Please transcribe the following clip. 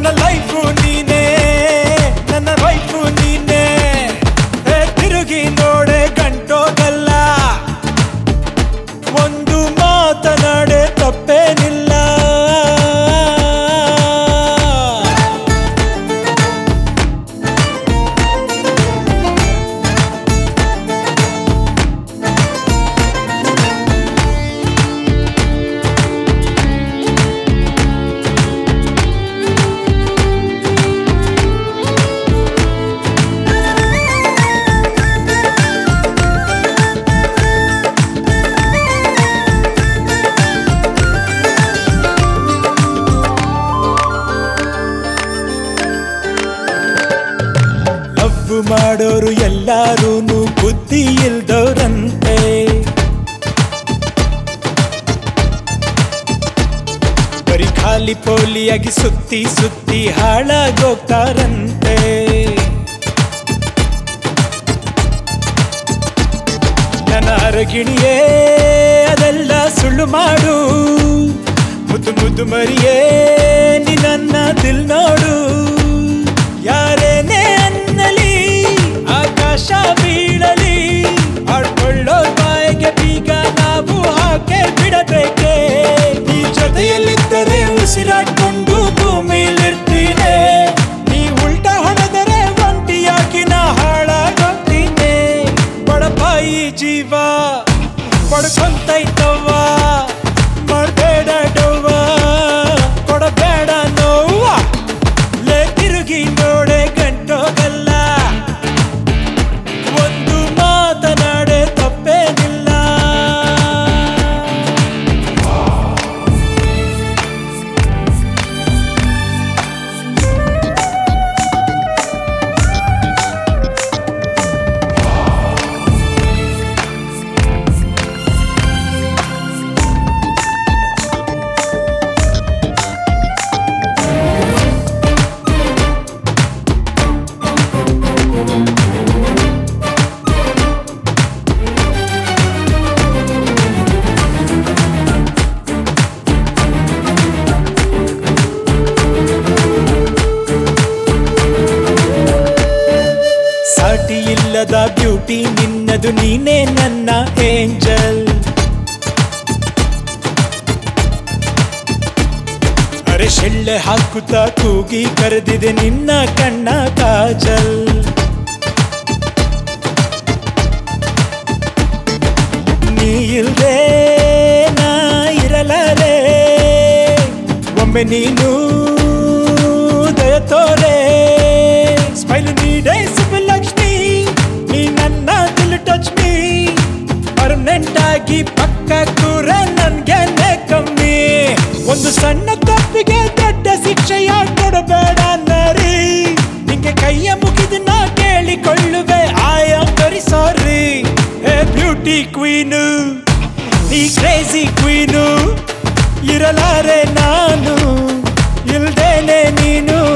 ನನ್ನ ಲೈಫು ನೀನೇ ನನ್ನ ವೈಫು ನೀನೇ ಏ, ತಿರುಗಿ ನೋಡೆ ಗಂಟೋಗಲ್ಲ ಒಂದು ಮಾತನಾಡೆ ತಪ್ಪೇನಿಲ್ಲ ಲವ್ ಮಾಡೋರು ಎಲ್ಲಾರೂ ಬುದ್ಧಿ ಇಲ್ದವ್ರಂತೆ ಬರೀ ಖಾಲಿ ಪೋಲಿಯಾಗಿ ಸುತ್ತಿ ಸುತ್ತಿ ಹಾಳಾಗೋಗ್ತಾರಂತೆ ನನ್ನ ಅರಗಿಣಿಯೇ ಅದೆಲ್ಲ ಸುಳ್ಳು ಮಾಡು ಮುದ್ದು ಮುದ್ದು ಮರಿಯೇ ನೀ ನನ್ನ ದಿಲ್ ನೋಡು ಯಾರೇನೇ ಅನ್ನಲಿ ಆಕಾಶ ಬೀಳಲಿ ಆಡ್ಕೊಳ್ಳೋ ಬಾಯಿಗೆ ಬೀಗ ನಾವು ಹಾಗೆ ಬಿಡಬೇಕೆ ನೀ ಜೊತೆಯಲ್ಲಿದ್ದರೆ ಉಸಿರಾಡ್ಕೊಂಡು ಭೂಮಿಲಿರ್ತೀನಿ ನೀ ಉಲ್ಟಾ ಹೊಡೆದರೆ ಒಂಟಿಯಾಗಿ ನಾ ಹಾಳಾಗೋಗ್ತೀನಿ ಬಡಪಾಯಿ ಜೀವ ಪಡ್ಕೊಂತೈತವ್ವ ಮಾಡಬೇಡ ಡವ್ವ ಕೊಡಬೇಡ ನೋವ ಲೇ ತಿರುಗಿ ನೋಡೆ ಗಂಟೋಗಲ್ಲ ಒಂದು ಮಾತನಾಡೆ ತಪ್ಪೇನಿಲ್ಲ ಸಾಟಿ ಇಲ್ಲದ ಬ್ಯೂಟಿ ನಿನ್ನದು ನೀನೇ ನನ್ನ ಏಂಜಲ್ ಅರೆ ಶೆಳ್ಳೆ ಹಾಕುತ್ತಾ ಕೂಗಿ ಕರೆದಿದೆ ನಿನ್ನ ಕಣ್ಣ ಕಾಜಲ್ ನೀ ಇಲ್ದೆ ನಾ ಇರಲಾರೆ ಒಮ್ಮೆ ನೀನು ದಯ ತೋರೆ ಸ್ಮೈಲ್ ನೀಡೇ ಲಕ್ಷ್ಮಿ ನೀ ನನ್ನ ದಿಲ್ ಟಚ್ ಮೀ ಪರ್ಮನೆಂಟ್ ಆಗಿ ಪಕ್ಕ ಕೂರ ನನ್ಗೆ ಕಮ್ಮಿ ಒಂದು ಸಣ್ಣ ತಪ್ಪಿಗೆ ದೊಡ್ಡ ಶಿಕ್ಷೆಯ ಕೊಡಬೇಡ ನರಿ ನಿಂಗೆ ಕೈಯ ಮುಗಿದು ನಾ ಕೇಳಿಕೊಳ್ಳುವೆ I am very sorry hey beauty queen ನೀ ಕ್ರೇಜಿ ಕ್ವೀನು ಇರಲಾರೆ ನಾನು ಇಲ್ದೇನೆ ನೀನು